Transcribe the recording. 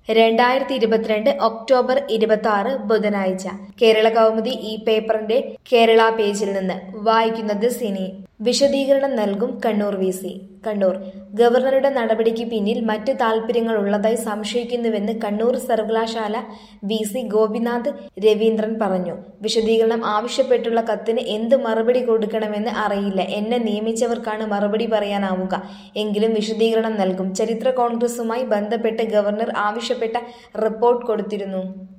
രണ്ടായിരത്തി ഇരുപത്തിരണ്ട് ഒക്ടോബർ ഇരുപത്തി ആറ് ബുധനാഴ്ച കേരള കൗമുദി ഈ പേപ്പറിന്റെ കേരള പേജിൽ നിന്ന് വായിക്കുന്നത് സിനി വിശദീകരണം നൽകും കണ്ണൂർ വി സി കണ്ണൂർ ഗവർണറുടെ നടപടിക്ക് പിന്നിൽ മറ്റ് താൽപര്യങ്ങൾ ഉള്ളതായി സംശയിക്കുന്നുവെന്ന് കണ്ണൂർ സർവകലാശാല വി സി ഗോപിനാഥ് രവീന്ദ്രൻ പറഞ്ഞു വിശദീകരണം ആവശ്യപ്പെട്ടുള്ള കത്തിന് എന്ത് മറുപടി കൊടുക്കണമെന്ന് അറിയില്ല എന്നെ നിയമിച്ചവർക്കാണ് മറുപടി പറയാനാവുക എങ്കിലും വിശദീകരണം നൽകും ചരിത്ര കോൺഗ്രസുമായി ബന്ധപ്പെട്ട് ഗവർണർ ആവശ്യപ്പെട്ട റിപ്പോർട്ട് കൊടുത്തിരുന്നു